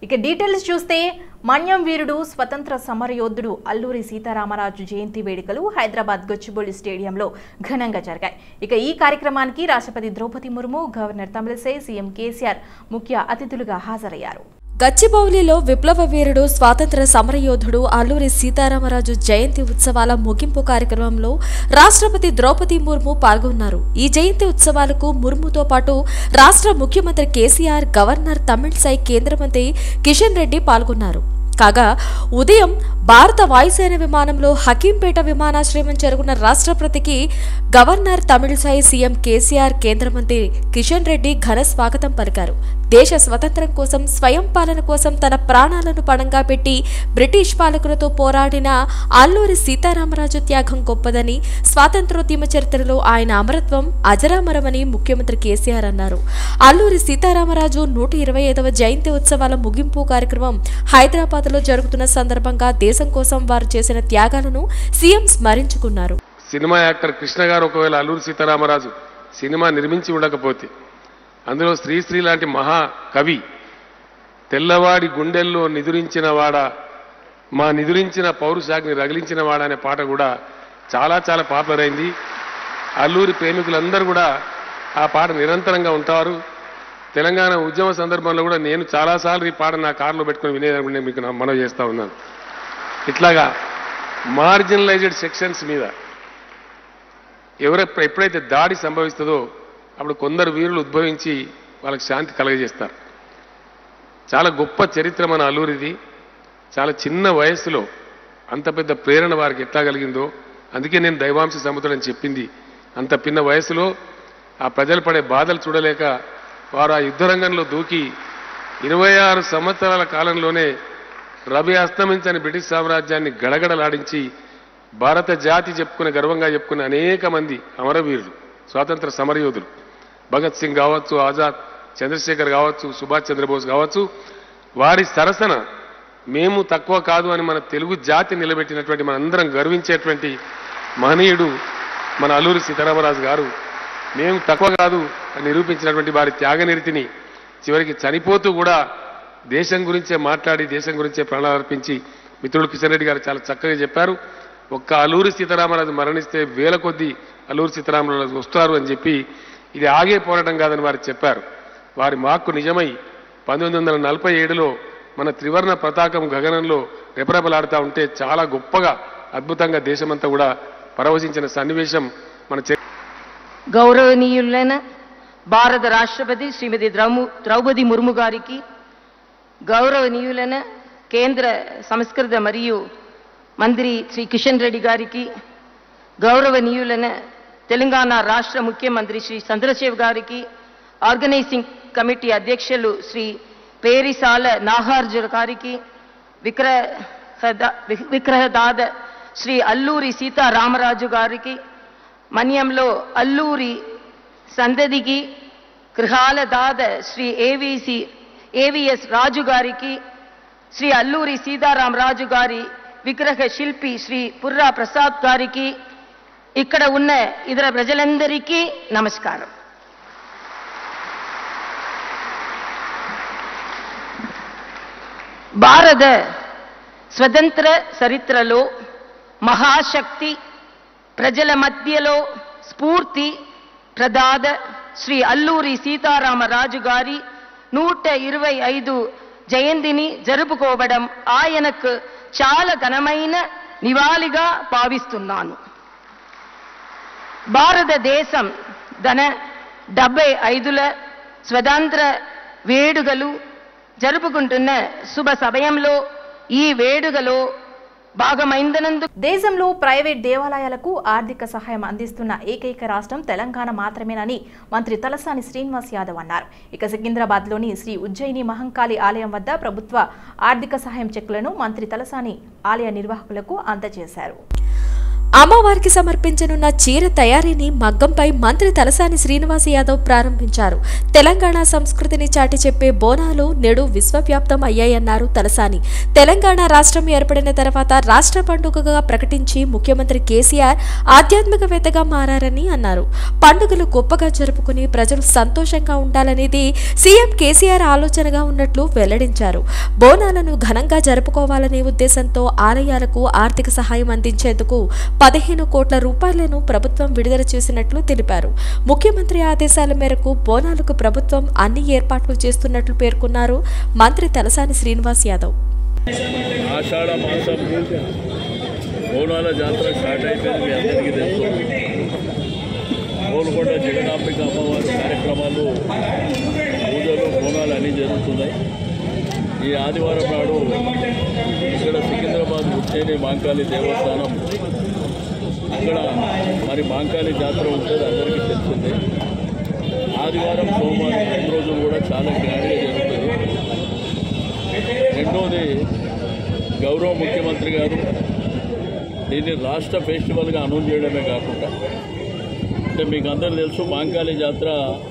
ఇక డీటెయిల్స్ చూస్తే మన్యం వీరుడు స్వతంత్ర సమరయోధుడు అల్లూరి సీతారామరాజు జయంతి వేడుకలు హైదరాబాద్ గొచ్చిబౌలి స్టేడియంలో ఘనంగా జరిగాయి ఇక ఈ కార్యక్రమానికి రాష్ట్రపతి ద్రౌపది ముర్ము గవర్నర్ తమిళసై సీఎం కేసీఆర్ ముఖ్య అతిథులుగా హాజరయ్యారు గచ్చిబౌలిలో విప్లవ వీరుడు స్వాతంత్ర సమరయోధుడు అల్లూరి సీతారామరాజు జయంతి ఉత్సవాల ముగింపు కార్యక్రమంలో రాష్ట్రపతి ద్రౌపది ముర్ము పాల్గొన్నారు ఈ జయంతి ఉత్సవాలకు ముర్ముతో పాటు రాష్ట్ర ముఖ్యమంత్రి కేసీఆర్ గవర్నర్ తమిళసై కేంద్ర మంత్రి కిషన్ రెడ్డి పాల్గొన్నారు కాగా ఉదయం భారత వాయుసేన విమానంలో హకీంపేట విమానాశ్రయం చేరుకున్న రాష్ట్రపతికి గవర్నర్ తమిళసై సీఎం కేసీఆర్ కేంద్ర మంత్రి కిషన్ రెడ్డి ఘన స్వాగతం పలికారు దేశ స్వతంత్రం కోసం స్వయం పాలన కోసం తన ప్రాణాలను పణంగా పెట్టి బ్రిటిష్ పాలకులతో పోరాడిన అల్లూరి సీతారామరాజు త్యాగం గొప్పదని స్వాతంత్రోద్యమ చరిత్రలో ఆయన అమరత్వం అజరామరమని ముఖ్యమంత్రి కేసీఆర్ అన్నారు అల్లూరి సీతారామరాజు నూట ఇరవై ఐదవ జయంతి ఉత్సవాల ముగింపు కార్యక్రమం హైదరాబాద్లో జరుగుతున్న సందర్భంగా దేశం కోసం వారు చేసిన త్యాగాలను సీఎం స్మరించుకున్నారు సినిమా యాక్టర్ కృష్ణ గారు ఒకవేళ అల్లూరి సీతారామరాజు సినిమా నిర్మించి ఉండకపోతే అందులో శ్రీశ్రీ లాంటి మహా కవి తెల్లవాడి గుండెల్లో నిదురించిన వాడ మా నిదురించిన పౌరుషాగ్ని రగిలించిన వాడ అనే పాట కూడా చాలా చాలా పాపులర్ అయింది అల్లూరి ప్రేమికులందరూ కూడా ఆ పాట నిరంతరంగా ఉంటారు తెలంగాణ ఉద్యమ సందర్భంలో కూడా నేను చాలాసార్లు ఈ పాట నా కారులో పెట్టుకుని వినేదాన్ని నేను మీకు నా మనవి చేస్తా ఉన్నాను ఇట్లాగా మార్జినలైజ్డ్ సెక్షన్స్ మీద ఎవరు ఎప్పుడైతే దాడి సంభవిస్తుందో అప్పుడు కొందరు వీరులు ఉద్భవించి వాళ్ళకి శాంతి కలగజేస్తారు చాలా గొప్ప చరిత్ర మన అల్లూరిది చాలా చిన్న వయస్సులో అంత పెద్ద ప్రేరణ వారికి ఎట్లా కలిగిందో అందుకే నేను దైవాంశ సముద్రం చెప్పింది అంత పిన్న వయసులో ఆ ప్రజలు పడే బాధలు చూడలేక వారు ఆ యుద్ధ రంగంలో దూకి ఇరవై ఆరు సంవత్సరాల కాలంలోనే రవి అస్తమించని బ్రిటిష్ సామ్రాజ్యాన్ని గడగడలాడించి భారత జాతి చెప్పుకునే గర్వంగా చెప్పుకునే అనేక మంది అమరవీరులు స్వాతంత్ర సమరయోధులు భగత్ సింగ్ కావచ్చు ఆజాద్ చంద్రశేఖర్ కావచ్చు సుభాష్ చంద్రబోస్ కావచ్చు వారి సరసన మేము తక్కువ కాదు అని మన తెలుగు జాతి నిలబెట్టినటువంటి మనందరం గర్వించేటువంటి మహనీయుడు మన అల్లూరి సీతారామరాజు గారు మేము తక్కువ కాదు అని నిరూపించినటువంటి వారి త్యాగనిరితిని చివరికి చనిపోతూ కూడా దేశం గురించే మాట్లాడి దేశం గురించే ప్రాణాలు అర్పించి మిత్రుడు కిషన్ రెడ్డి గారు చాలా చక్కగా చెప్పారు ఒక్క అల్లూరి సీతారామరాజు మరణిస్తే వేల కొద్దీ అల్లూరి సీతారామరాజు వస్తారు అని చెప్పి ఇది ఆగే పోరాటం కాదని వారు చెప్పారు వారి మాక్కు నిజమై పంతొమ్మిది వందల నలభై ఏడులో మన త్రివర్ణ పతాకం గగనంలో రెపరెపలాడుతూ ఉంటే చాలా గొప్పగా అద్భుతంగా దేశమంతా కూడా పరవశించిన సన్నివేశం మన చే- గౌరవనీయులైన భారత రాష్ట్రపతి శ్రీమతి ద్రౌము ద్రౌపది ముర్ము గారికి గౌరవనీయులైన కేంద్ర సంస్కృత మరియు మంత్రి శ్రీ కిషన్ రెడ్డి గారికి గౌరవనీయులైన తెలంగాణ రాష్ట్ర ముఖ్యమంత్రి శ్రీ చంద్రశేఖర్ గారికి ఆర్గనైజింగ్ కమిటీ అధ్యక్షులు శ్రీ పేరిసాల నాగార్జున గారికి విగ్రహ విగ్రహదాద శ్రీ అల్లూరి సీతారామరాజు గారికి మన్యంలో అల్లూరి సందదికి గృహాల దాద శ్రీ ఏవిసి ఏవిఎస్ రాజు గారికి శ్రీ అల్లూరి సీతారాం రాజు గారి విగ్రహ శిల్పి శ్రీ పుర్రా ప్రసాద్ గారికి ఇక్కడ ఉన్న ఇతర ప్రజలందరికీ నమస్కారం భారత స్వతంత్ర చరిత్రలో మహాశక్తి ప్రజల మధ్యలో స్ఫూర్తి ప్రదాద శ్రీ అల్లూరి సీతారామరాజు గారి నూట ఇరవై ఐదు జయంతిని జరుపుకోవడం ఆయనకు చాలా ఘనమైన నివాళిగా భావిస్తున్నాను భారతదేశం తన డెబ్బై ఐదుల స్వతంత్ర వేడుకలు జరుపుకుంటున్న శుభ సమయంలో ఈ వేడుకలో భాగమైందనందుకు దేశంలో ప్రైవేట్ దేవాలయాలకు ఆర్థిక సహాయం అందిస్తున్న ఏకైక రాష్ట్రం తెలంగాణ మాత్రమేనని మంత్రి తలసాని శ్రీనివాస్ యాదవ్ అన్నారు ఇక సికింద్రాబాద్లోని శ్రీ ఉజ్జయిని మహంకాళి ఆలయం వద్ద ప్రభుత్వ ఆర్థిక సహాయం చెక్కులను మంత్రి తలసాని ఆలయ నిర్వాహకులకు అందజేశారు అమ్మవారికి సమర్పించనున్న చీర తయారీని మగ్గంపై మంత్రి తలసాని శ్రీనివాస్ యాదవ్ ప్రారంభించారు తెలంగాణ సంస్కృతిని చాటి చెప్పే బోనాలు నేడు విశ్వవ్యాప్తం అయ్యాయన్నారు తలసాని తెలంగాణ రాష్ట్రం ఏర్పడిన తర్వాత రాష్ట్ర పండుగగా ప్రకటించి ముఖ్యమంత్రి కేసీఆర్ ఆధ్యాత్మికవేత్తగా మారారని అన్నారు పండుగలు గొప్పగా జరుపుకుని ప్రజలు సంతోషంగా ఉండాలనేది సీఎం కేసీఆర్ ఆలోచనగా ఉన్నట్లు వెల్లడించారు బోనాలను ఘనంగా జరుపుకోవాలనే ఉద్దేశంతో ఆలయాలకు ఆర్థిక సహాయం అందించేందుకు పదిహేను కోట్ల రూపాయలను ప్రభుత్వం విడుదల చేసినట్లు తెలిపారు ముఖ్యమంత్రి ఆదేశాల మేరకు బోనాలకు ప్రభుత్వం అన్ని ఏర్పాట్లు చేస్తున్నట్లు పేర్కొన్నారు మంత్రి తలసాని శ్రీనివాస్ యాదవ్ ఆషాఢ మాసం బోనాల జాతర స్టార్ట్ అయిపోయింది మీ అందరికీ తెలుసు గోల్కొండ జగదాంబిక అమ్మవారి కార్యక్రమాలు పూజలు బోనాలు అన్నీ జరుగుతున్నాయి ఈ ఆదివారం నాడు ఇక్కడ సికింద్రాబాద్ ఉజ్జయిని మాంకాళి దేవస్థానం అక్కడ మరి మాంకాళి జాతర ఉంటుంది అందరికీ తెలిసిందే ఆదివారం సోమవారం రెండు రోజులు కూడా చాలా గ్రాండ్గా జరుగుతుంది రెండోది గౌరవ ముఖ్యమంత్రి గారు దీన్ని రాష్ట్ర ఫెస్టివల్గా అనౌన్స్ చేయడమే కాకుండా అంటే మీకు అందరూ తెలుసు మాంకాళి జాతర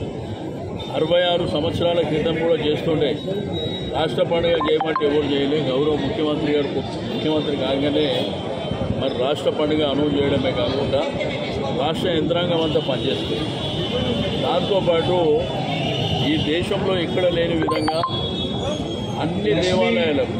అరవై ఆరు సంవత్సరాల క్రితం కూడా చేస్తుండే రాష్ట్ర పండుగ చేయమంటే ఎవరు చేయలేదు గౌరవ ముఖ్యమంత్రి గారు ముఖ్యమంత్రి కాగానే మరి రాష్ట్ర పండుగ అనౌన్స్ చేయడమే కాకుండా రాష్ట్ర యంత్రాంగం అంతా పనిచేస్తుంది దాంతోపాటు ఈ దేశంలో ఎక్కడ లేని విధంగా అన్ని దేవాలయాలకు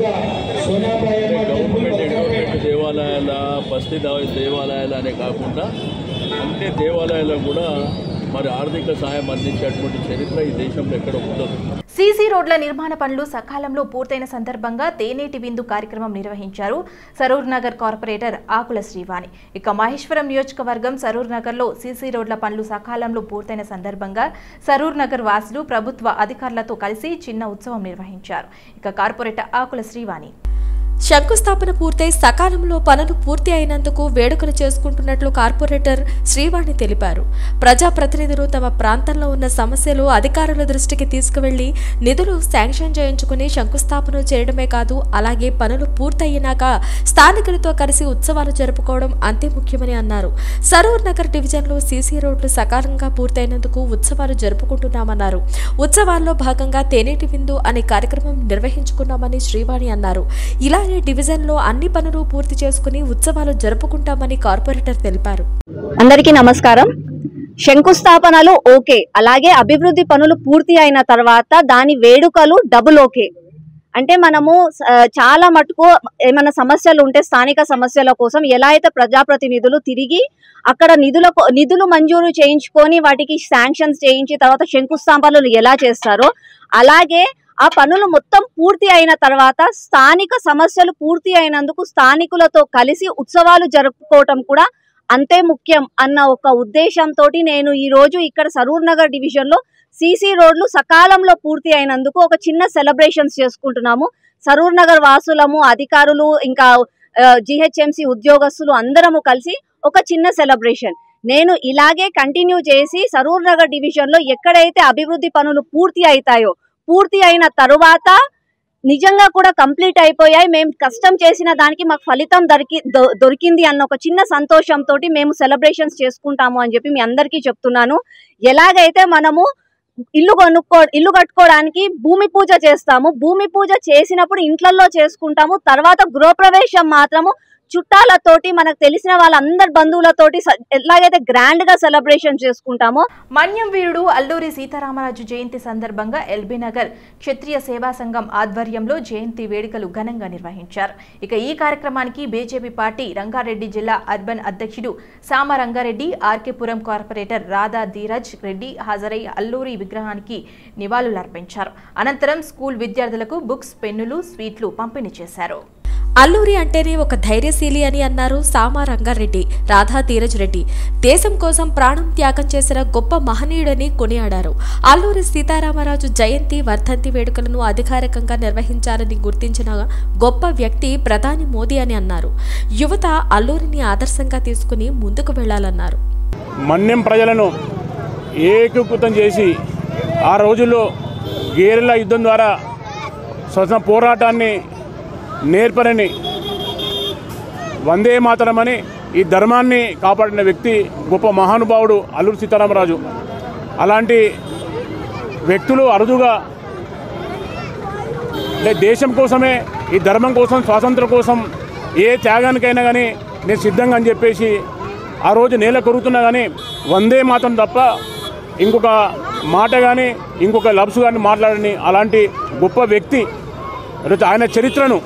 అంటే గవర్నమెంట్ ఎండోర్మెంట్ దేవాలయాల బస్తీ దా- దేవాలయాలు అనే కాకుండా అన్ని దేవాలయాలకు కూడా మరి ఆర్థిక సహాయం అందించేటువంటి చరిత్ర ఈ దేశంలో ఎక్కడ ఉండదు సీసీ రోడ్ల నిర్మాణ పనులు సకాలంలో పూర్తయిన సందర్భంగా తేనేటి విందు కార్యక్రమం నిర్వహించారు సరూర్ నగర్ కార్పొరేటర్ ఆకుల శ్రీవాణి ఇక మహేశ్వరం నియోజకవర్గం సరూర్ నగర్లో సీసీ రోడ్ల పనులు సకాలంలో పూర్తయిన సందర్భంగా సరూర్ నగర్ వాసులు ప్రభుత్వ అధికారులతో కలిసి చిన్న ఉత్సవం నిర్వహించారు ఇక కార్పొరేటర్ ఆకుల శ్రీవాణి శంకుస్థాపన పూర్తయి సకాలంలో పనులు పూర్తి అయినందుకు వేడుకలు చేసుకుంటున్నట్లు కార్పొరేటర్ శ్రీవాణి తెలిపారు ప్రజాప్రతినిధులు తమ ప్రాంతంలో ఉన్న సమస్యలు అధికారుల దృష్టికి తీసుకువెళ్లి నిధులు శాంక్షన్ చేయించుకుని శంకుస్థాపన చేయడమే కాదు అలాగే పనులు పూర్తయినాక స్థానికులతో కలిసి ఉత్సవాలు జరుపుకోవడం అంతే ముఖ్యమని అన్నారు సరూర్ నగర్ డివిజన్లో సీసీ రోడ్లు సకాలంగా పూర్తయినందుకు ఉత్సవాలు జరుపుకుంటున్నామన్నారు ఉత్సవాల్లో భాగంగా తేనేటి విందు అనే కార్యక్రమం నిర్వహించుకున్నామని శ్రీవాణి అన్నారు ఇలానే డివిజన్లో అన్ని పనులు పూర్తి చేసుకుని ఉత్సవాలు జరుపుకుంటామని కార్పొరేటర్ తెలిపారు అందరికీ నమస్కారం శంకుస్థాపనలు ఓకే అలాగే అభివృద్ధి పనులు పూర్తి అయిన తర్వాత దాని వేడుకలు డబుల్ ఓకే అంటే మనము ఆ, చాలా మటుకు ఏమైనా సమస్యలు ఉంటే స్థానిక సమస్యల కోసం ఎలా అయితే ప్రజాప్రతినిధులు తిరిగి అక్కడ నిధుల కో- నిధులు మంజూరు చేయించుకొని వాటికి శాంక్షన్స్ చేయించి తర్వాత శంకుస్థాపనలు ఎలా చేస్తారో అలాగే ఆ పనులు మొత్తం పూర్తి అయిన తర్వాత స్థానిక సమస్యలు పూర్తి అయినందుకు స్థానికులతో కలిసి ఉత్సవాలు జరుపుకోవటం కూడా అంతే ముఖ్యం అన్న ఒక ఉద్దేశంతో నేను ఈ రోజు ఇక్కడ సరూర్ నగర్ డివిజన్ లో సీసీ రోడ్లు సకాలంలో పూర్తి అయినందుకు ఒక చిన్న సెలబ్రేషన్స్ చేసుకుంటున్నాము సరూర్ నగర్ వాసులము అధికారులు ఇంకా జిహెచ్ఎంసి ఉద్యోగస్తులు అందరము కలిసి ఒక చిన్న సెలబ్రేషన్ నేను ఇలాగే కంటిన్యూ చేసి సరూర్ నగర్ డివిజన్ లో ఎక్కడైతే అభివృద్ధి పనులు పూర్తి అవుతాయో పూర్తి అయిన తరువాత నిజంగా కూడా కంప్లీట్ అయిపోయాయి మేము కష్టం చేసిన దానికి మాకు ఫలితం దొరికి దొ- దొరికింది అన్న ఒక చిన్న సంతోషంతో మేము సెలబ్రేషన్స్ చేసుకుంటాము అని చెప్పి మీ అందరికీ చెప్తున్నాను ఎలాగైతే మనము ఇల్లు కొనుక్కో ఇల్లు కట్టుకోవడానికి భూమి పూజ చేస్తాము భూమి పూజ చేసినప్పుడు ఇంట్లల్లో చేసుకుంటాము తర్వాత గృహప్రవేశం మాత్రము చుట్టాలతోటి మనకు తెలిసిన వాళ్ళందరి బంధువులతోటి స- ఎలాగైతే గ్రాండ్ గా సెలబ్రేషన్ చేసుకుంటామో మన్యం వీరుడు అల్లూరి సీతారామరాజు జయంతి సందర్భంగా ఎల్బీ నగర్ క్షత్రియ సేవా సంఘం ఆధ్వర్యంలో జయంతి వేడుకలు ఘనంగా నిర్వహించారు ఇక ఈ కార్యక్రమానికి బీజేపీ పార్టీ రంగారెడ్డి జిల్లా అర్బన్ అధ్యక్షుడు సామ రంగారెడ్డి ఆర్కేపురం కార్పొరేటర్ రాధా ధీరజ్ రెడ్డి హాజరై అల్లూరి విగ్రహానికి నివాళులర్పించారు అనంతరం స్కూల్ విద్యార్థులకు బుక్స్ పెన్నులు స్వీట్లు పంపిణీ చేశారు అల్లూరి అంటేనే ఒక ధైర్యశీలి అని అన్నారు సామా రంగారెడ్డి రాధా ధీరజ్ రెడ్డి దేశం కోసం ప్రాణం త్యాగం చేసిన గొప్ప మహనీయుడని కొనియాడారు అల్లూరి సీతారామరాజు జయంతి వర్ధంతి వేడుకలను అధికారికంగా నిర్వహించాలని గుర్తించిన గొప్ప వ్యక్తి ప్రధాని మోదీ అని అన్నారు యువత అల్లూరిని ఆదర్శంగా తీసుకుని ముందుకు వెళ్లాలన్నారు మన్యం ప్రజలను ఏకీకృతం చేసి ఆ రోజుల్లో గేరెల యుద్ధం ద్వారా స్వతంత్ర పోరాటాన్ని నేర్పరని వందే మాతరమని ఈ ధర్మాన్ని కాపాడిన వ్యక్తి గొప్ప మహానుభావుడు అల్లూరి సీతారామరాజు అలాంటి వ్యక్తులు అరుదుగా అంటే దేశం కోసమే ఈ ధర్మం కోసం స్వాతంత్రం కోసం ఏ త్యాగానికైనా కానీ నేను సిద్ధంగా అని చెప్పేసి ఆ రోజు నేల కొరుకుతున్నా కానీ వందే మాత్రం తప్ప ఇంకొక మాట కానీ ఇంకొక లబ్స్ కానీ మాట్లాడని అలాంటి గొప్ప వ్యక్తి ఈరోజు ఆయన చరిత్రను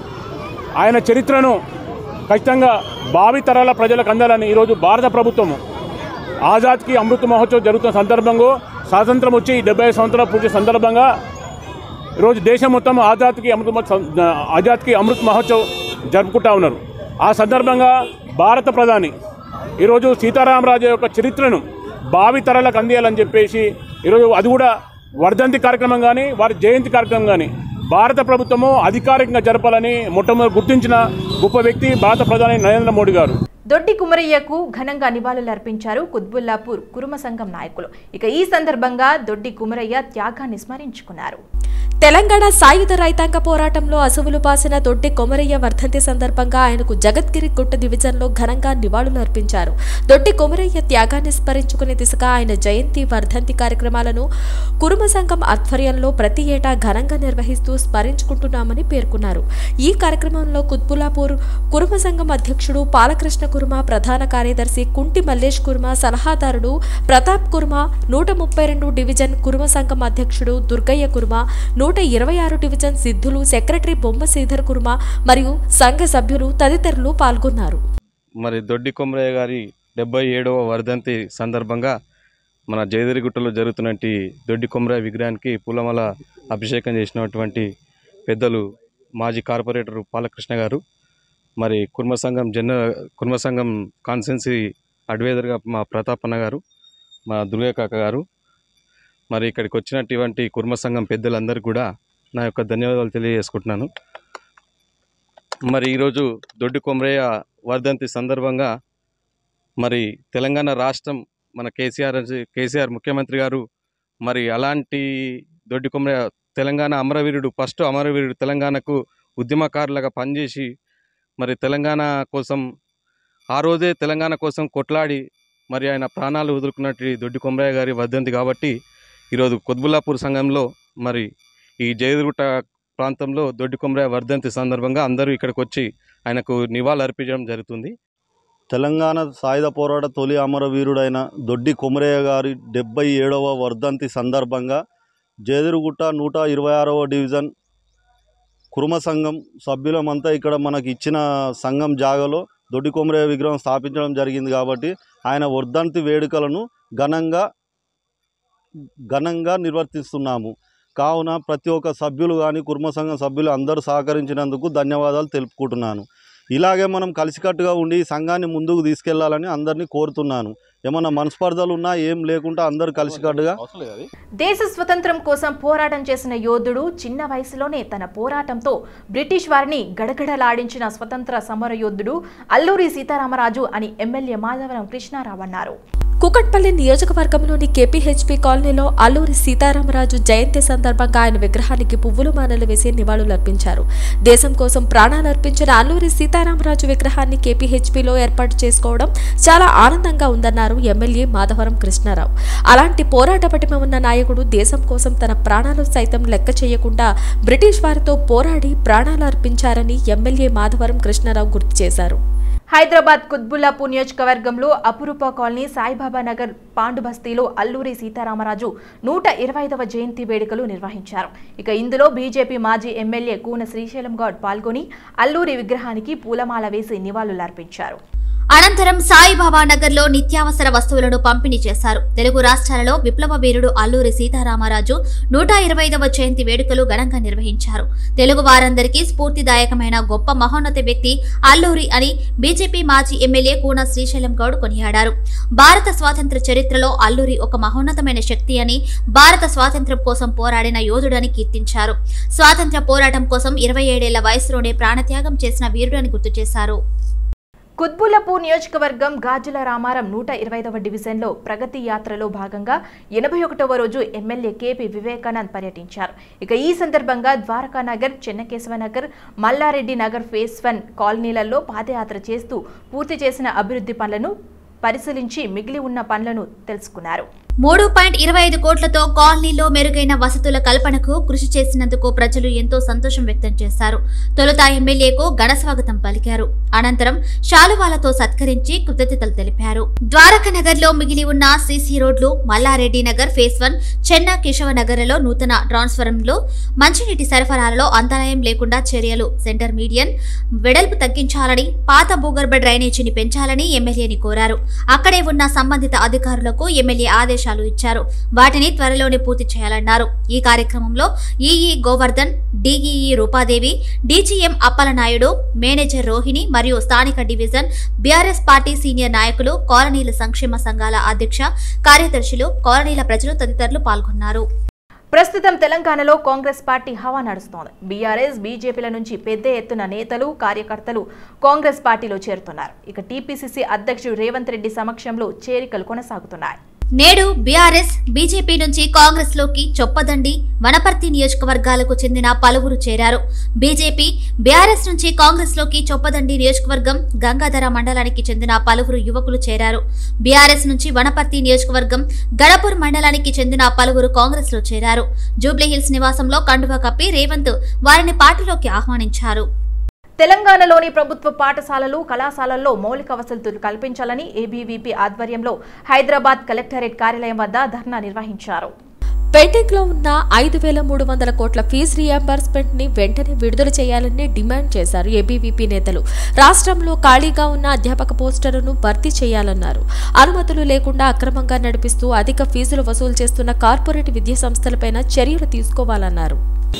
ఆయన చరిత్రను ఖచ్చితంగా భావి తరాల ప్రజలకు అందాలని ఈరోజు భారత ప్రభుత్వము ఆజాద్కి అమృత్ మహోత్సవ్ జరుగుతున్న సందర్భంగా స్వాతంత్రం వచ్చి డెబ్బై సంవత్సరాల పూర్తి సందర్భంగా ఈరోజు దేశం మొత్తం ఆజాద్కి అమృత్ మహోత్సవ్ ఆజాద్కి అమృత్ మహోత్సవ్ జరుపుకుంటా ఉన్నారు ఆ సందర్భంగా భారత ప్రధాని ఈరోజు సీతారామరాజు యొక్క చరిత్రను భావి తరాలకు అందియాలని చెప్పేసి ఈరోజు అది కూడా వర్ధంతి కార్యక్రమం కానీ వారి జయంతి కార్యక్రమం కానీ భారత ప్రభుత్వము అధికారికంగా జరపాలని మొట్టమొదటి గుర్తించిన గొప్ప వ్యక్తి భారత ప్రధాని నరేంద్ర మోడీ గారు దొడ్డి కుమరయ్యకు ఘనంగా నివాళులర్పించారు కుత్బుల్లాపూర్ కురుమ సంఘం నాయకులు ఇక ఈ సందర్భంగా దొడ్డి కుమరయ్య త్యాగాన్ని స్మరించుకున్నారు తెలంగాణ సాయుధ రైతాంగ పోరాటంలో అసువులు పాసిన దొడ్డి కొమరయ్య వర్ధంతి సందర్భంగా ఆయనకు జగద్గిరి గుట్ట డివిజన్లో ఘనంగా నివాళులు అర్పించారు దొడ్డి కొమరయ్య త్యాగాన్ని స్మరించుకునే దిశగా ఆయన జయంతి వర్ధంతి కార్యక్రమాలను కురుమ సంఘం ఆధ్వర్యంలో ప్రతి ఏటా ఘనంగా నిర్వహిస్తూ స్మరించుకుంటున్నామని పేర్కొన్నారు ఈ కార్యక్రమంలో కుత్బులాపూర్ కురుమ సంఘం అధ్యక్షుడు పాలకృష్ణ కుర్మ ప్రధాన కార్యదర్శి కుంటి మల్లేష్ కుర్మ సలహాదారుడు ప్రతాప్ కుర్మ నూట ముప్పై రెండు డివిజన్ కురుమ సంఘం అధ్యక్షుడు దుర్గయ్య కుర్మ నూట ఇరవై ఆరు డివిజన్ సిద్ధులు సెక్రటరీ బొమ్మ శ్రీధర్ కుర్మ మరియు సంఘ సభ్యులు తదితరులు పాల్గొన్నారు మరి దొడ్డి కొమరయ్య గారి డెబ్బై ఏడవ వర్ధంతి సందర్భంగా మన జయదరిగుట్టలో జరుగుతున్నటువంటి దొడ్డి కొమరయ్య విగ్రహానికి పూలమాల అభిషేకం చేసినటువంటి పెద్దలు మాజీ కార్పొరేటర్ పాలకృష్ణ గారు మరి కుర్మ సంఘం జన కుర్మ సంఘం కాన్సెన్సీ అడ్వైజర్గా మా ప్రతాపన్న గారు మా దుర్గా కాక గారు మరి ఇక్కడికి వచ్చినటువంటి కుర్మ సంఘం పెద్దలందరికీ కూడా నా యొక్క ధన్యవాదాలు తెలియజేసుకుంటున్నాను మరి ఈరోజు దొడ్డి కొమరయ్య వర్ధంతి సందర్భంగా మరి తెలంగాణ రాష్ట్రం మన కేసీఆర్ కేసీఆర్ ముఖ్యమంత్రి గారు మరి అలాంటి దొడ్డి కొమరయ్య తెలంగాణ అమరవీరుడు ఫస్ట్ అమరవీరుడు తెలంగాణకు ఉద్యమకారులుగా పనిచేసి మరి తెలంగాణ కోసం ఆ రోజే తెలంగాణ కోసం కొట్లాడి మరి ఆయన ప్రాణాలు వదులుకున్నట్టు దొడ్డి కొమరయ్య గారి వర్ధంతి కాబట్టి ఈరోజు కొద్బుల్లాపూర్ సంఘంలో మరి ఈ జయదుర్గుట్ట ప్రాంతంలో దొడ్డి కొమరయ్య వర్ధంతి సందర్భంగా అందరూ ఇక్కడికి వచ్చి ఆయనకు నివాళులు అర్పించడం జరుగుతుంది తెలంగాణ సాయుధ పోరాట తొలి అమరవీరుడైన దొడ్డి కొమరయ్య గారి డెబ్బై ఏడవ వర్ధంతి సందర్భంగా జేదిరుగుట్ట నూట ఇరవై ఆరవ డివిజన్ కురుమ సంఘం సభ్యులమంతా ఇక్కడ మనకి ఇచ్చిన సంఘం జాగలో దొడ్డి కొమరయ్య విగ్రహం స్థాపించడం జరిగింది కాబట్టి ఆయన వర్ధంతి వేడుకలను ఘనంగా ఘనంగా నిర్వర్తిస్తున్నాము కావున ప్రతి ఒక్క సభ్యులు కానీ కుర్మ సంఘం సభ్యులు అందరూ సహకరించినందుకు ధన్యవాదాలు తెలుపుకుంటున్నాను ఇలాగే మనం కలిసికట్టుగా ఉండి ఈ సంఘాన్ని ముందుకు తీసుకెళ్లాలని అందరినీ కోరుతున్నాను ఏమన్నా మనస్పర్ధలు ఉన్నా ఏం లేకుండా అందరూ కలిసికట్టుగా దేశ స్వతంత్రం కోసం పోరాటం చేసిన యోధుడు చిన్న వయసులోనే తన పోరాటంతో బ్రిటిష్ వారిని గడగడలాడించిన స్వతంత్ర సమర యోధుడు అల్లూరి సీతారామరాజు అని ఎమ్మెల్యే మాధవరం కృష్ణారావు అన్నారు కుకట్పల్లి నియోజకవర్గంలోని కేపీహెచ్పీ కాలనీలో అల్లూరి సీతారామరాజు జయంతి సందర్భంగా ఆయన విగ్రహానికి పువ్వులు మానలు వేసి నివాళులర్పించారు దేశం కోసం ప్రాణాలు అర్పించిన అల్లూరి సీతారామరాజు విగ్రహాన్ని కేపీహెచ్పీలో ఏర్పాటు చేసుకోవడం చాలా ఆనందంగా ఉందన్నారు ఎమ్మెల్యే మాధవరం కృష్ణారావు అలాంటి పోరాట పటిమ ఉన్న నాయకుడు దేశం కోసం తన ప్రాణాలు సైతం లెక్క చేయకుండా బ్రిటిష్ వారితో పోరాడి ప్రాణాలు అర్పించారని ఎమ్మెల్యే మాధవరం కృష్ణారావు గుర్తు చేశారు హైదరాబాద్ కుత్బుల్లాపూర్ నియోజకవర్గంలో అపురూప కాలనీ సాయిబాబా నగర్ పాండుబస్తీలో అల్లూరి సీతారామరాజు నూట ఇరవై ఐదవ జయంతి వేడుకలు నిర్వహించారు ఇక ఇందులో బీజేపీ మాజీ ఎమ్మెల్యే కూన శ్రీశైలం గౌడ్ పాల్గొని అల్లూరి విగ్రహానికి పూలమాల వేసి నివాళులర్పించారు అనంతరం సాయిబాబా నగర్లో నిత్యావసర వస్తువులను పంపిణీ చేశారు తెలుగు రాష్ట్రాలలో విప్లవ వీరుడు అల్లూరి సీతారామరాజు నూట ఇరవై ఐదవ జయంతి వేడుకలు ఘనంగా నిర్వహించారు తెలుగు వారందరికీ స్ఫూర్తిదాయకమైన గొప్ప మహోన్నత వ్యక్తి అల్లూరి అని బీజేపీ మాజీ ఎమ్మెల్యే కూన శ్రీశైలం గౌడ్ కొనియాడారు భారత స్వాతంత్ర చరిత్రలో అల్లూరి ఒక మహోన్నతమైన శక్తి అని భారత స్వాతంత్ర్యం కోసం పోరాడిన యోధుడని కీర్తించారు స్వాతంత్ర పోరాటం కోసం ఇరవై ఏడేళ్ల వయసులోనే ప్రాణత్యాగం చేసిన వీరుడని గుర్తు చేశారు కుత్బులపూర్ నియోజకవర్గం గాజుల రామారం నూట ఇరవైదవ డివిజన్లో ప్రగతి యాత్రలో భాగంగా ఎనభై ఒకటవ రోజు ఎమ్మెల్యే కేపీ వివేకానంద్ పర్యటించారు ఇక ఈ సందర్భంగా ద్వారకా నగర్ చెన్నకేశవ నగర్ మల్లారెడ్డి నగర్ ఫేస్ వన్ కాలనీలలో పాదయాత్ర చేస్తూ పూర్తి చేసిన అభివృద్ధి పనులను పరిశీలించి మిగిలి ఉన్న పనులను తెలుసుకున్నారు మూడు పాయింట్ ఇరవై ఐదు కోట్లతో కాలనీలో మెరుగైన వసతుల కల్పనకు కృషి చేసినందుకు ప్రజలు ఎంతో సంతోషం వ్యక్తం చేశారు తొలుత ఎమ్మెల్యేకు ఘన స్వాగతం పలికారు అనంతరం శాలువాలతో సత్కరించి కృతజ్ఞతలు తెలిపారు ద్వారకా నగర్ లో మిగిలి ఉన్న సీసీ రోడ్లు మల్లారెడ్డి నగర్ ఫేస్ వన్ చెన్న కేశవ నగర్లలో నూతన ట్రాన్స్ఫారంలో మంచినీటి సరఫరాలలో అంతరాయం లేకుండా చర్యలు సెంటర్ మీడియన్ వెడల్పు తగ్గించాలని పాత భూగర్భ డ్రైనేజీని పెంచాలని ఎమ్మెల్యేని కోరారు అక్కడే ఉన్న సంబంధిత అధికారులకు ఎమ్మెల్యే ఆదేశాలు ఇచ్చారు వాటిని త్వరలోనే పూర్తి చేయాలన్నారు ఈ కార్యక్రమంలో EE Govardhan DEE Rupadevi DGM Appalanaidu manager Rohini మరియు స్థానిక డివిజన్ బీఆర్ఎస్ పార్టీ సీనియర్ నాయకులు కాలనీల సంక్షేమ సంఘాల అధ్యక్ష కార్యదర్శులు కాలనీల ప్రజలు తదితరులు పాల్గొన్నారు ప్రస్తుతం తెలంగాణలో కాంగ్రెస్ పార్టీ హవా నడుస్తోంది బీఆర్ఎస్ బీజేపీల నుంచి పెద్ద ఎత్తున నేతలు కార్యకర్తలు కాంగ్రెస్ పార్టీలో చేరుతున్నారు ఇక టీపీసీసీ అధ్యక్షుడు రేవంత్ రెడ్డి సమక్షంలో చేరికలు కొనసాగుతున్నాయి నేడు బీఆర్ఎస్ బీజేపీ నుంచి కాంగ్రెస్ లోకి చొప్పదండి వనపర్తి నియోజకవర్గాలకు చెందిన పలువురు చేరారు బీజేపీ బీఆర్ఎస్ నుంచి కాంగ్రెస్ లోకి చొప్పదండి నియోజకవర్గం గంగాధర మండలానికి చెందిన పలువురు యువకులు చేరారు బీఆర్ఎస్ నుంచి వనపర్తి నియోజకవర్గం గణపూర్ మండలానికి చెందిన పలువురు కాంగ్రెస్ లో చేరారు జూబ్లీహిల్స్ నివాసంలో కండువా కప్పి రేవంత్ వారిని పార్టీలోకి ఆహ్వానించారు తెలంగాణలోని ప్రభుత్వ పాఠశాలలు కళాశాలల్లో మౌలిక వసతులు కల్పించాలని ఏబీవీపీ ఆధ్వర్యంలో హైదరాబాద్ కలెక్టరేట్ కార్యాలయం వద్ద ధర్నా నిర్వహించారు పెండింగ్ లో ఉన్న ఐదు వేల మూడు వందల కోట్ల ఫీజు రియంబర్స్మెంట్ ని వెంటనే విడుదల చేయాలని డిమాండ్ చేశారు ఏబీవీపీ నేతలు రాష్ట్రంలో ఖాళీగా ఉన్న అధ్యాపక పోస్టర్లను భర్తీ చేయాలన్నారు అనుమతులు లేకుండా అక్రమంగా నడిపిస్తూ అధిక ఫీజులు వసూలు చేస్తున్న కార్పొరేట్ విద్యా సంస్థలపైన చర్యలు తీసుకోవాలన్నారు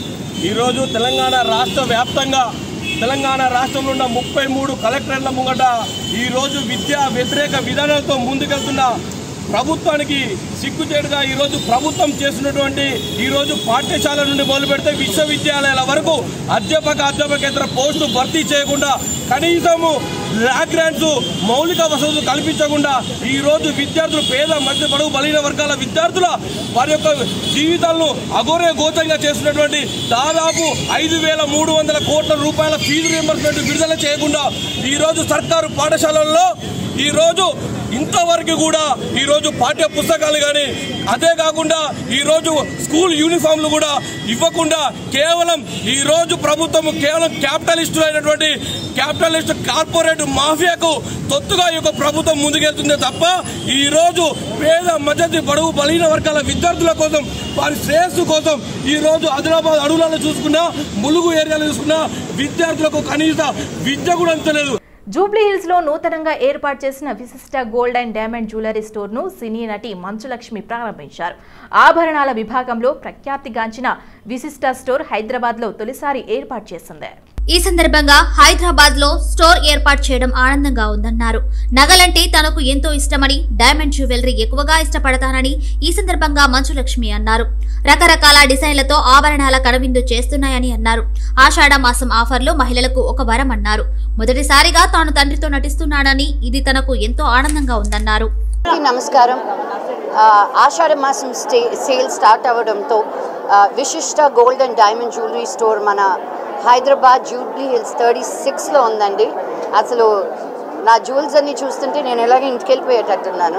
ఈరోజు తెలంగాణ రాష్ట్ర వ్యాప్తంగా తెలంగాణ రాష్ట్రంలో ఉన్న ముప్పై మూడు కలెక్టర్ల ముంగట ఈరోజు విద్యా వ్యతిరేక విధానాలతో ముందుకెళ్తున్న ప్రభుత్వానికి సిగ్గుచేటుగా ఈరోజు ప్రభుత్వం చేసినటువంటి ఈరోజు పాఠ్యశాల నుండి మొదలు పెడితే విశ్వవిద్యాలయాల వరకు అధ్యాపక అధ్యాపకేతర పోస్టు భర్తీ చేయకుండా కనీసము ల్యాక్ గ్రాంట్స్ మౌలిక వసతులు కల్పించకుండా ఈ రోజు విద్యార్థులు పేద మధ్య బడుగు బలహీన వర్గాల విద్యార్థుల వారి యొక్క జీవితాలను అఘోరే గోచంగా చేస్తున్నటువంటి దాదాపు ఐదు వేల మూడు వందల కోట్ల రూపాయల ఫీజు రియంబర్స్మెంట్ విడుదల చేయకుండా ఈ రోజు సర్కారు పాఠశాలల్లో ఈ రోజు ఇంతవరకు కూడా ఈ రోజు పాఠ్య పుస్తకాలు కానీ అదే కాకుండా ఈ రోజు స్కూల్ యూనిఫామ్లు కూడా ఇవ్వకుండా కేవలం ఈ రోజు ప్రభుత్వం కేవలం క్యాపిటలిస్టులు అయినటువంటి క్యాపిటలిస్ట్ కార్పొరేట్ మాఫియాకు తొత్తుగా ఈ యొక్క ప్రభుత్వం ముందుకెళ్తుందే తప్ప ఈ రోజు పేద మధ్యది బడుగు బలహీన వర్గాల విద్యార్థుల కోసం వారి శ్రేయస్సు కోసం ఈ రోజు ఆదిలాబాద్ అడవులలో చూసుకున్నా ములుగు ఏరియాలో చూసుకున్నా విద్యార్థులకు కనీస విద్య కూడా అంతలేదు జూబ్లీ హిల్స్ లో నూతనంగా ఏర్పాటు చేసిన Vishishta gold and diamond jewellery store ను సినీ నటి మంచులక్ష్మి ప్రారంభించారు ఆభరణాల విభాగంలో ప్రఖ్యాతిగాంచిన విశిష్ట స్టోర్ హైదరాబాద్ లో తొలిసారి ఏర్పాటు చేసింది ఈ సందర్భంగా హైదరాబాద్ లో స్టోర్ ఏర్పాటు చేయడం ఆనందంగా ఉందన్నారు నగలంటే తనకు ఎంతో ఇష్టమని డైమండ్ జ్యువెలరీ ఎక్కువగా ఇష్టపడతానని ఈ సందర్భంగా మంచులక్ష్మి అన్నారు రకరకాల డిజైన్లతో ఆభరణాల కనువిందు చేస్తున్నాయని అన్నారు ఆషాఢ మాసం ఆఫర్లు మహిళలకు ఒక వరం అన్నారు మొదటిసారిగా తాను తండ్రితో నటిస్తున్నానని ఇది తనకు ఎంతో ఆనందంగా ఉందన్నారు అందరికీ నమస్కారం ఆ, ఆషాఢ మాసం స్టే సేల్ స్టార్ట్ అవ్వడంతో ఆ, Vishishta gold and diamond jewellery store మన హైదరాబాద్ జూబ్లీ హిల్స్ థర్టీ సిక్స్లో ఉందండి అసలు నా జ్యువెల్స్ అన్ని చూస్తుంటే నేను ఎలాగ ఇంటికి వెళ్ళిపోయేటట్టున్నాను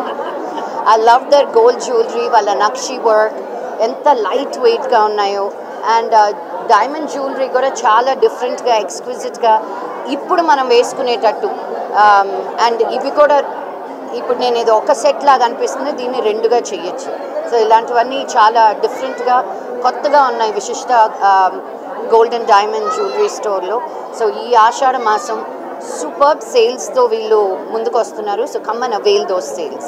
I love their gold jewellery వాళ్ళ నక్షి వర్క్ ఎంత లైట్ వెయిట్గా ఉన్నాయో అండ్ డైమండ్ జ్యువెలరీ కూడా చాలా డిఫరెంట్గా ఎక్స్క్విజిట్గా ఇప్పుడు మనం వేసుకునేటట్టు అండ్ ఇవి కూడా ఇప్పుడు నేను ఇది ఒక సెట్ లాగా అనిపిస్తుంది దీన్ని రెండుగా చేయొచ్చు సో ఇలాంటివన్నీ చాలా డిఫరెంట్గా కొత్తగా ఉన్నాయి Vishishta gold and diamond jewellery స్టోర్లో సో ఈ ఆషాఢ మాసం సూపర్ సేల్స్తో వీళ్ళు ముందుకు వస్తున్నారు so come on avail those sales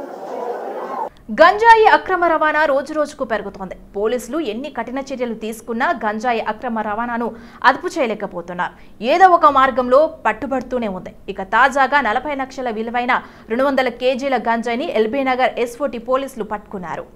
గంజాయి అక్రమ రవాణా రోజు రోజుకు పెరుగుతోంది పోలీసులు ఎన్ని కఠిన చర్యలు తీసుకున్నా గంజాయి అక్రమ రవాణాను అదుపు చేయలేకపోతున్నారు ఏదో ఒక మార్గంలో పట్టుబడుతూనే ఉంది ఇక తాజాగా నలభై లక్షల విలువైన రెండు వందల కేజీల గంజాయిని ఎల్బీ నగర్ ఎస్ఓటి పోలీసులు పట్టుకున్నారు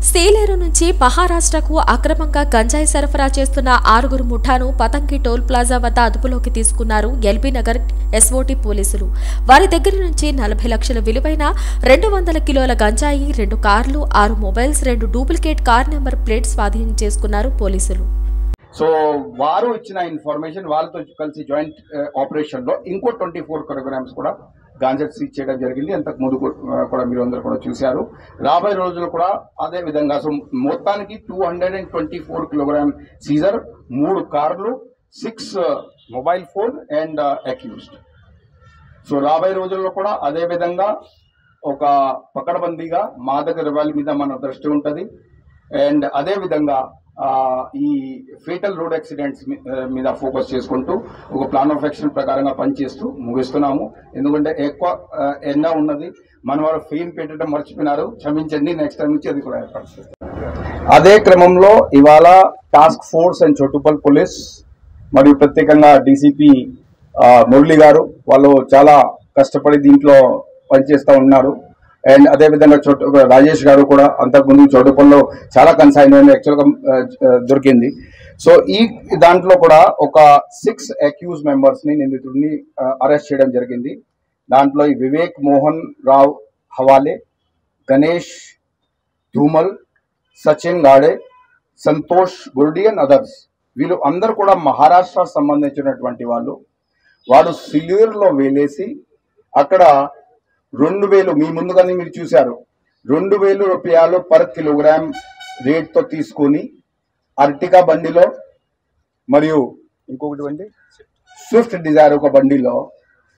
సీలేరు నుంచి మహారాష్ట్రకు అక్రమంగా గంజాయి సరఫరా చేస్తున్న ఆరుగురు ముఠాను పతంకి టోల్ ప్లాజా వద్ద అదుపులోకి తీసుకున్నారు ఎల్బీ నగర్ ఎస్ఓటీ పోలీసులు వారి దగ్గర నుంచి నలభై లక్షల విలువైన రెండు వందల కిలోల గంజాయి రెండు కార్లు ఆరు మొబైల్స్ రెండు డూప్లికేట్ కార్ నెంబర్ ప్లేట్ స్వాధీనం చేసుకున్నారు పోలీసులు సో వారు ఇచ్చిన ఇన్ఫర్మేషన్ వాళ్ళతో కలిసి జాయింట్ ఆపరేషన్ లో ఇంకో ట్వంటీ ఫోర్ కిలోగ్రామ్స్ కూడా గాంజా సీజ్ చేయడం జరిగింది అంతకు ముందు కూ- ఆ, కూడా మీరు అందరూ కూడా చూశారు రాబోయే రోజులు కూడా అదే విధంగా సో మొత్తానికి two hundred and twenty four kilogram seizure మూడు కార్లు six mobile phone and accused so రాబోయే రోజుల్లో కూడా అదే విధంగా ఒక పకడ్బందీగా మాదక ద్రవ్యాల మీద మన దృష్టి ఉంటుంది అండ్ అదే విధంగా ఆ, ఈ ఫేటల్ రోడ్ యాక్సిడెంట్స్ మీ- ఆ, మీద ఫోకస్ చేసుకుంటూ ఒక ప్లాన్ ఆఫ్ యాక్షన్ ప్రకారంగా పనిచేస్తూ ముగిస్తున్నాము ఎందుకంటే ఎక్కువ ఆ, ఎండ ఉన్నది మన వారు ఫెయిన్ పెట్టడం మర్చిపోయినారు క్షమించండి నెక్స్ట్ టైం నుంచి అది కూడా ఏర్పాటు చేస్తాం అదే క్రమంలో ఇవాళ task force and Choutuppal police మరియు ప్రత్యేకంగా డీసీపీ మురళి గారు వాళ్ళు చాలా కష్టపడి దీంట్లో పనిచేస్తూ ఉన్నారు అండ్ అదే విధంగా చోటు రాజేష్ గారు కూడా అంతకుముందు చోటుపల్లో చాలా కన్సైన్ యాక్చువల్గా దొరికింది సో ఈ దాంట్లో కూడా ఒక సిక్స్ అక్యూజ్ మెంబర్స్ ని నిందితుడిని అరెస్ట్ చేయడం జరిగింది దాంట్లో ఈ వివేక్ మోహన్ రావ్ హవాలే గణేష్ ధూమల్ సచిన్ గాడే సంతోష్ గుర్డి అండ్ అదర్స్ వీళ్ళు అందరూ కూడా మహారాష్ట్ర సంబంధించినటువంటి వాళ్ళు వారు సిల్యూర్లో వేలేసి అక్కడ రెండు వేలు మీ ముందుగానే మీరు చూశారు రెండు వేలు రూపాయలు పర్ కిలోగ్రామ్ రేట్తో తీసుకొని అర్టికా బండిలో మరియు ఇంకొకటి బండి స్విఫ్ట్ డిజైర్ ఒక బండిలో